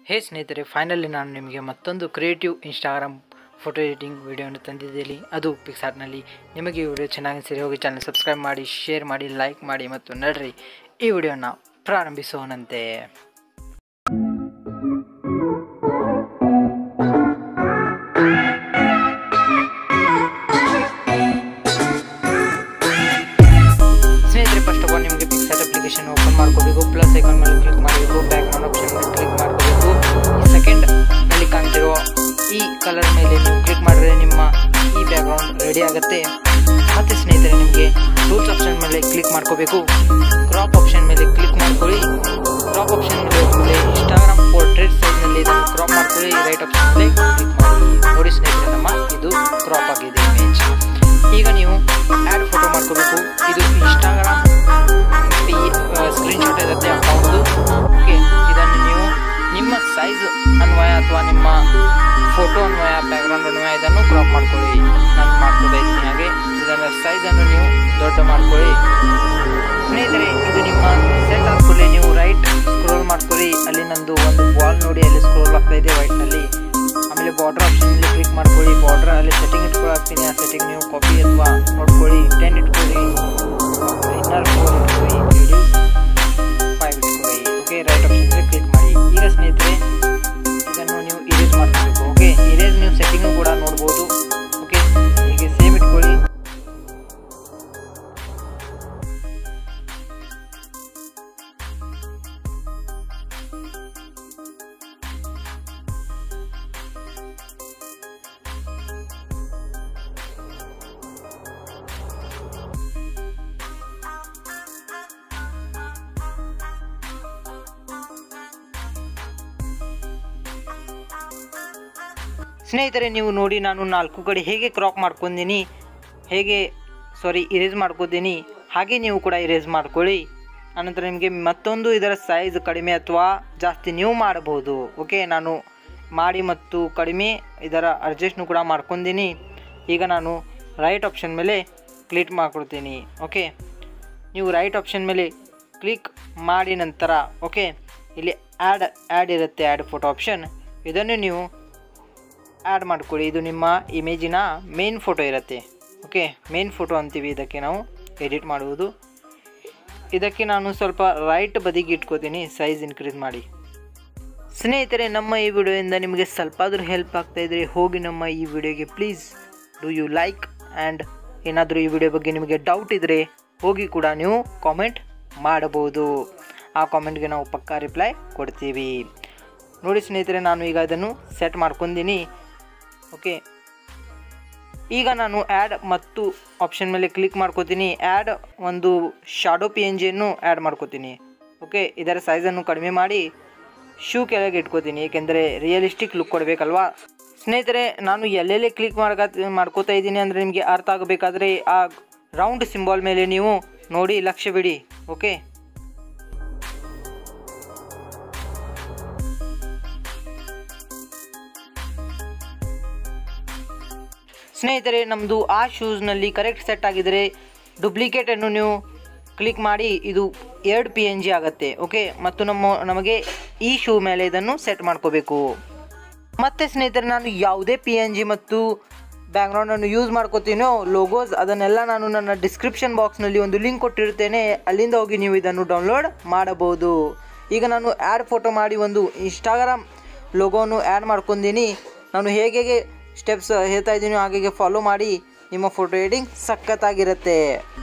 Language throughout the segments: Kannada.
ಹೇ ಸ್ನೇಹಿತರೆ ಫೈನಲಿ ನಾನು ನಿಮಗೆ ಮತ್ತೊಂದು ಕ್ರಿಯೇಟಿವ್ ಇನ್ಸ್ಟಾಗ್ರಾಮ್ ಫೋಟೋ ಎಡಿಟಿಂಗ್ ವಿಡಿಯೋವನ್ನು ತಂದಿದ್ದೇನೆ ಅದು ಪಿಕ್ಸಾರ್ಟ್ನಲ್ಲಿ ನಿಮಗೆ ಈ ವಿಡಿಯೋ ಚೆನ್ನಾಗಿ ಸರಿ ಹೋಗಿ ಚಾನಲ್ ಸಬ್ಸ್ಕ್ರೈಬ್ ಮಾಡಿ ಶೇರ್ ಮಾಡಿ ಲೈಕ್ ಮಾಡಿ ಮತ್ತು ನಡ್ರಿ ಈ ವಿಡಿಯೋನ ಪ್ರಾರಂಭಿಸೋಣಂತೆ ಸ್ನೇಹಿತರೆ ಫಸ್ಟ್ ಆಫ್ ಆಲ್ ನಿಮಗೆ ಪಿಕ್ಸಾರ್ಟ್ ಅಪ್ಲಿಕೇಶನ್ ಓಪನ್ ಮಾಡ್ಕೋಬೇಕು ಪ್ಲಸ್ ಐಕಾನ್ ಮೇಲೆ ಕ್ಲಿಕ್ ಮಾಡಬೇಕು ಬ್ಯಾಕ್ಗ್ರೌಂಡ್ ಆಪ್ಷನ್ ಮೇಲೆ ಕ್ಲಿಕ್ ಮಾಡ್ಕೋಬೇಕು ಸೆಕೆಂಡ್ ಅಲ್ಲಿ ಕಾಣ್ತಿರೋ ಈ ಕಲರ್ ಮೇಲೆ ನೀವು ಕ್ಲಿಕ್ ಮಾಡಿದ್ರೆ ನಿಮ್ಮ ಈ ಬ್ಯಾಕ್ಗ್ರೌಂಡ್ ರೆಡಿ ಆಗುತ್ತೆ ಮತ್ತೆ ಸ್ನೇಹಿತರೆ ನಿಮಗೆ ಟೂಲ್ಸ್ ಆಪ್ಷನ್ ಮೇಲೆ ಕ್ಲಿಕ್ ಮಾಡ್ಕೋಬೇಕು ಕ್ರಾಪ್ ಆಪ್ಷನ್ ಮೇಲೆ ಕ್ಲಿಕ್ ಮಾಡ್ಕೊಳ್ಳಿ ಕ್ರಾಪ್ ಆಪ್ಷನ್ ಮೇಲೆ ಹೋದ್ಮೇಲೆ ಇನ್ಸ್ಟಾಗ್ರಾಮ್ ಪೋರ್ಟ್ರೇಟ್ ಸೈಜ್ನಲ್ಲಿ ಇದನ್ನು ಕ್ರಾಪ್ ಮಾಡ್ಕೊಳ್ಳಿ ರೈಟ್ ಆಪ್ಷನ್ ಮೇಲೆ ಕ್ಲಿಕ್ ಮಾಡಿ ನೋಡಿ ಸ್ನೇಹಿತರೆ ನಮ್ಮ ಇದು ಕ್ರಾಪ್ ಆಗಿದೆ ಇಮೇಜ್ ಈಗ ನೀವು ಆ್ಯಡ್ ಫೋಟೋ ಮಾಡ್ಕೋಬೇಕು ಇದು ಇನ್ಸ್ಟಾಗ್ರಾಮ್ ಸ್ಕ್ರೀನ್ ಶಾಟ್ ಇರುತ್ತೆ ಅಕೌಂಟ್ದು ಓಕೆ ಇದನ್ನು ನೀವು ನಿಮ್ಮ ಸೈಜ್ ಅನ್ವಯ ಅಥವಾ ನಿಮ್ಮ ಫೋಟೋ ಅನ್ವಯ ಬ್ಯಾಕ್ಗ್ರೌಂಡ್ ಅನ್ವಯ ಇದನ್ನು ಕ್ರಾಪ್ ಮಾಡ್ಕೊಳ್ಳಿ ನಾನು ಮಾಡ್ಕೊತಾ ಇದ್ದೀನಿ ಹಾಗೆ ಇದರ ಸೈಜನ್ನು ನೀವು ದೊಡ್ಡ ಮಾಡ್ಕೊಳ್ಳಿ ಸ್ನೇಹಿತರೆ ಇದು ನಿಮ್ಮ ಸೆಟ್ ಹಾಕೊಳ್ಳಿ ನೀವು ರೈಟ್ ಸ್ಕ್ರೋಲ್ ಮಾಡ್ಕೊಳ್ಳಿ ಅಲ್ಲಿ ನಂದು ಒಂದು ಬಾಲ್ ನೋಡಿ ಅಲ್ಲಿ ಸ್ಕ್ರೋಲ್ ಆಗ್ತಾ ಇದೆ ವೈಟ್ನಲ್ಲಿ ಆಮೇಲೆ ಬಾರ್ಡರ್ ಆಪ್ಷನಲ್ಲಿ ಕ್ಲಿಕ್ ಮಾಡ್ಕೊಳ್ಳಿ ಬಾರ್ಡರ್ ಅಲ್ಲಿ ಸೆಟ್ಟಿಂಗ್ ಇಟ್ಕೊಳಾಗ್ತೀನಿ ಆ ಸೆಟ್ಟಿಂಗ್ ನೀವು ಕಾಪಿ ಅಥವಾ ನೋಡ್ಕೊಳ್ಳಿ ಟೆನ್ ಇಟ್ಕೊಳ್ಳಿ ಇನ್ನರ್ ಫೋರ್ ಇಟ್ಕೊಳ್ಳಿ ರಿಡ್ಯೂಸ್ ಫೈವ್ ಇಟ್ಕೊಳ್ಳಿ ಓಕೆ ರೈಟ್ ಆಪ್ಷನ್ಗೆ ಕ್ಲಿಕ್ ಮಾಡಿ ಈಗ ಸ್ನೇಹಿತರೆ ಇದನ್ನು ನೀವು ಇರೇಸ್ ಮಾಡ್ಕೋಬೇಕು ಓಕೆ ಇರೇಸ್ ನೀವು ಸೆಟ್ಟಿಂಗು ಕೂಡ ನೋಡ್ಬೋದು ಓಕೆ ಹೀಗೆ ಸೇಮ್ ಇಟ್ಕೊಳ್ಳಿ ಸ್ನೇಹಿತರೆ ನೀವು ನೋಡಿ ನಾನು ನಾಲ್ಕು ಕಡೆ ಹೇಗೆ ಕ್ರಾಪ್ ಮಾಡ್ಕೊಂಡೀನಿ ಹೇಗೆ ಸಾರಿ ಇರೇಸ್ ಮಾಡ್ಕೋತೀನಿ ಹಾಗೆ ನೀವು ಕೂಡ ಇರೇಸ್ ಮಾಡ್ಕೊಳ್ಳಿ ಆನಂತರ ನಿಮಗೆ ಮತ್ತೊಂದು ಇದರ ಸೈಜ್ ಕಡಿಮೆ ಅಥವಾ ಜಾಸ್ತಿ ನೀವು ಮಾಡಬಹುದು ಓಕೆ ನಾನು ಮಾಡಿ ಮತ್ತು ಕಡಿಮೆ ಇದರ ಅಡ್ಜಸ್ಟ್ನು ಕೂಡ ಮಾಡ್ಕೊಂಡೀನಿ ಈಗ ನಾನು ರೈಟ್ ಆಪ್ಷನ್ ಮೇಲೆ ಕ್ಲಿಕ್ ಮಾಡ್ಕೊಳ್ತೀನಿ ಓಕೆ ನೀವು ರೈಟ್ ಆಪ್ಷನ್ ಮೇಲೆ ಕ್ಲಿಕ್ ಮಾಡಿ ನಂತರ ಓಕೆ ಇಲ್ಲಿ ಆ್ಯಡ್ ಆ್ಯಡ್ ಇರುತ್ತೆ ಆ್ಯಡ್ ಫೋಟೋ ಆಪ್ಷನ್ ಇದನ್ನು ನೀವು ಆ್ಯಡ್ ಮಾಡ್ಕೊಳ್ಳಿ ಇದು ನಿಮ್ಮ ಇಮೇಜಿನ ಮೇನ್ ಫೋಟೋ ಇರುತ್ತೆ ಓಕೆ ಮೇನ್ ಫೋಟೋ ಅಂತೀವಿ ಇದಕ್ಕೆ ನಾವು ಎಡಿಟ್ ಮಾಡುವುದು ಇದಕ್ಕೆ ನಾನು ಸ್ವಲ್ಪ ರೈಟ್ ಬದಿಗೆ ಇಟ್ಕೋತೀನಿ ಸೈಜ್ ಇನ್ಕ್ರೀಸ್ ಮಾಡಿ ಸ್ನೇಹಿತರೆ ನಮ್ಮ ಈ ವಿಡಿಯೋಯಿಂದ ನಿಮಗೆ ಸ್ವಲ್ಪ ಆದರೂ ಹೆಲ್ಪ್ ಆಗ್ತಾ ಇದ್ರೆ ಹೋಗಿ ನಮ್ಮ ಈ ವಿಡಿಯೋಗೆ please do you like and ಏನಾದರೂ ಈ ವಿಡಿಯೋ ಬಗ್ಗೆ ನಿಮಗೆ ಡೌಟ್ ಇದ್ದರೆ ಹೋಗಿ ಕೂಡ ನೀವು ಕಾಮೆಂಟ್ ಮಾಡಬಹುದು ಆ ಕಾಮೆಂಟ್ಗೆ ನಾವು ಪಕ್ಕಾ ರಿಪ್ಲೈ ಕೊಡ್ತೀವಿ ನೋಡಿ ಸ್ನೇಹಿತರೆ ನಾನು ಈಗ ಅದನ್ನು ಸೆಟ್ ಮಾಡ್ಕೊಂಡೀನಿ ಓಕೆ ಈಗ ನಾನು ಆ್ಯಡ್ ಮತ್ತು ಆಪ್ಷನ್ ಮೇಲೆ ಕ್ಲಿಕ್ ಮಾಡ್ಕೋತೀನಿ ಆ್ಯಡ್ ಒಂದು ಶಾಡೋ ಪಿ ಎನ್ ಜಿಯನ್ನು ಆ್ಯಡ್ ಮಾಡ್ಕೋತೀನಿ ಓಕೆ ಇದರ ಸೈಜನ್ನು ಕಡಿಮೆ ಮಾಡಿ ಶೂ ಕೆಳಗೆ ಇಟ್ಕೋತೀನಿ ಏಕೆಂದರೆ ರಿಯಲಿಸ್ಟಿಕ್ ಲುಕ್ ಕೊಡಬೇಕಲ್ವಾ ಸ್ನೇಹಿತರೆ ನಾನು ಎಲ್ಲೆಲ್ಲಿ ಕ್ಲಿಕ್ ಮಾಡ್ಕ ಮಾಡ್ಕೋತಾ ಇದ್ದೀನಿ ಅಂದರೆ ನಿಮಗೆ ಅರ್ಥ ಆಗಬೇಕಾದ್ರೆ ಆ ರೌಂಡ್ ಸಿಂಬಾಲ್ ಮೇಲೆ ನೀವು ನೋಡಿ ಲಕ್ಷ್ಯ ಬಿಡಿ ಓಕೆ ಸ್ನೇಹಿತರೆ ನಮ್ಮದು ಆ ಶೂಸ್ನಲ್ಲಿ ಕರೆಕ್ಟ್ ಸೆಟ್ ಆಗಿದರೆ ಡುಪ್ಲಿಕೇಟನ್ನು ನೀವು ಕ್ಲಿಕ್ ಮಾಡಿ ಇದು ಎರಡು ಪಿ ಎನ್ ಜಿ ಆಗುತ್ತೆ ಓಕೆ ಮತ್ತು ನಮ್ಮ ನಮಗೆ ಈ ಶೂ ಮೇಲೆ ಇದನ್ನು ಸೆಟ್ ಮಾಡ್ಕೋಬೇಕು ಮತ್ತು ಸ್ನೇಹಿತರೆ ನಾನು ಯಾವುದೇ ಪಿ ಎನ್ ಜಿ ಮತ್ತು ಬ್ಯಾಕ್ಗ್ರೌಂಡನ್ನು ಯೂಸ್ ಮಾಡ್ಕೋತೀನೋ ಲೋಗೋಸ್ ಅದನ್ನೆಲ್ಲ ನಾನು ನನ್ನ ಡಿಸ್ಕ್ರಿಪ್ಷನ್ ಬಾಕ್ಸ್ನಲ್ಲಿ ಒಂದು ಲಿಂಕ್ ಕೊಟ್ಟಿರ್ತೇನೆ ಅಲ್ಲಿಂದ ಹೋಗಿ ನೀವು ಇದನ್ನು ಡೌನ್ಲೋಡ್ ಮಾಡಬಹುದು ಈಗ ನಾನು ಆ್ಯಡ್ ಫೋಟೋ ಮಾಡಿ ಒಂದು ಇನ್ಸ್ಟಾಗ್ರಾಮ್ ಲೋಗೋನು ಆ್ಯಡ್ ಮಾಡ್ಕೊಂಡೀನಿ ನಾನು ಹೇಗೆ ಹೇಗೆ ಸ್ಟೆಪ್ಸ್ ಹೇಳ್ತಾ ಇದ್ದೀನಿ ಹಾಗೆ ಫಾಲೋ ಮಾಡಿ ನಿಮ್ಮ ಫೋಟೋ ಎಡಿಂಗ್ ಸಖತ್ತಾಗಿರುತ್ತೆ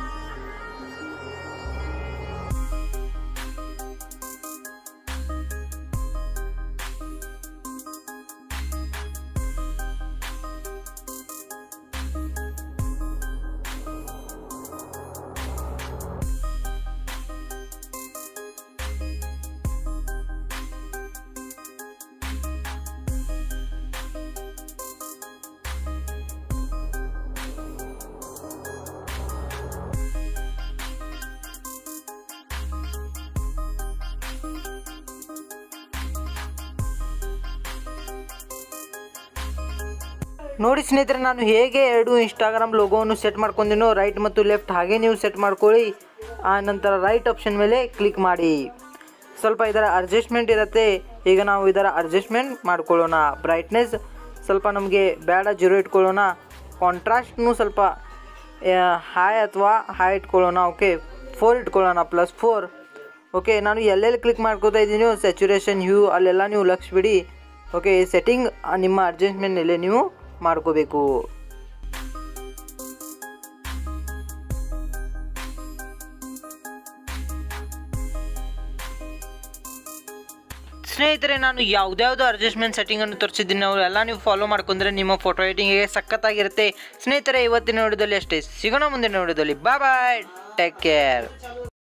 ನೋಡಿ ಸ್ನೇಹಿತರೆ ನಾನು ಹೇಗೆ ಎರಡು ಇನ್ಸ್ಟಾಗ್ರಾಮ್ ಲೋಗೋವನ್ನು ಸೆಟ್ ಮಾಡ್ಕೊಂಡಿನೋ ರೈಟ್ ಮತ್ತು ಲೆಫ್ಟ್ ಹಾಗೆ ನೀವು ಸೆಟ್ ಮಾಡ್ಕೊಳ್ಳಿ ಆ ನಂತರ ರೈಟ್ ಆಪ್ಷನ್ ಮೇಲೆ ಕ್ಲಿಕ್ ಮಾಡಿ ಸ್ವಲ್ಪ ಇದರ ಅಡ್ಜಸ್ಟ್ಮೆಂಟ್ ಇರುತ್ತೆ ಈಗ ನಾವು ಇದರ ಅಡ್ಜಸ್ಟ್ಮೆಂಟ್ ಮಾಡ್ಕೊಳ್ಳೋಣ ಬ್ರೈಟ್ನೆಸ್ ಸ್ವಲ್ಪ ನಮಗೆ ಬೇಡ ಜೀರೋ ಇಟ್ಕೊಳ್ಳೋಣ ಕಾಂಟ್ರಾಸ್ಟ್ನು ಸ್ವಲ್ಪ ಹೈ ಅಥವಾ ಹೈ ಇಟ್ಕೊಳ್ಳೋಣ ಓಕೆ ಫೋರ್ ಇಟ್ಕೊಳ್ಳೋಣ ಪ್ಲಸ್ ಫೋರ್ ಓಕೆ ನಾನು ಎಲ್ಲೆಲ್ಲಿ ಕ್ಲಿಕ್ ಮಾಡ್ಕೋತಾ ಇದ್ದೀನೋ ಸ್ಯಾಚುರೇಷನ್ ಹ್ಯೂ ಅಲ್ಲೆಲ್ಲ ನೀವು ಲಕ್ಷ ಬಿಡಿ ಓಕೆ ಸೆಟ್ಟಿಂಗ್ ನಿಮ್ಮ ಅಡ್ಜಸ್ಟ್ಮೆಂಟ್ನಲ್ಲೇ ನೀವು ಮಾಡ್ಕೋಬೇಕು ಸ್ನೇಹಿತರೆ ನಾನು ಯಾವ್ದ್ಯಾವ್ದು ಅಡ್ಜಸ್ಟ್ಮೆಂಟ್ ಸೆಟ್ಟಿಂಗನ್ನು ತೋರಿಸಿದ್ದೀನಿ ಅವರೆಲ್ಲ ನೀವು ಫಾಲೋ ಮಾಡ್ಕೊಂಡ್ರೆ ನಿಮ್ಮ ಫೋಟೋ ಎಡಿಟಿಂಗಿಗೆ ಸಖತ್ತಾಗಿರುತ್ತೆ ಸ್ನೇಹಿತರೆ ಇವತ್ತಿನ ವಿಡಿಯೋದಲ್ಲಿ ಅಷ್ಟೇ ಸಿಗೋಣ ಮುಂದಿನ ವಿಡಿಯೋದಲ್ಲಿ ಬಾಯ್ ಬಾಯ್ ಟೇಕ್ ಕೇರ್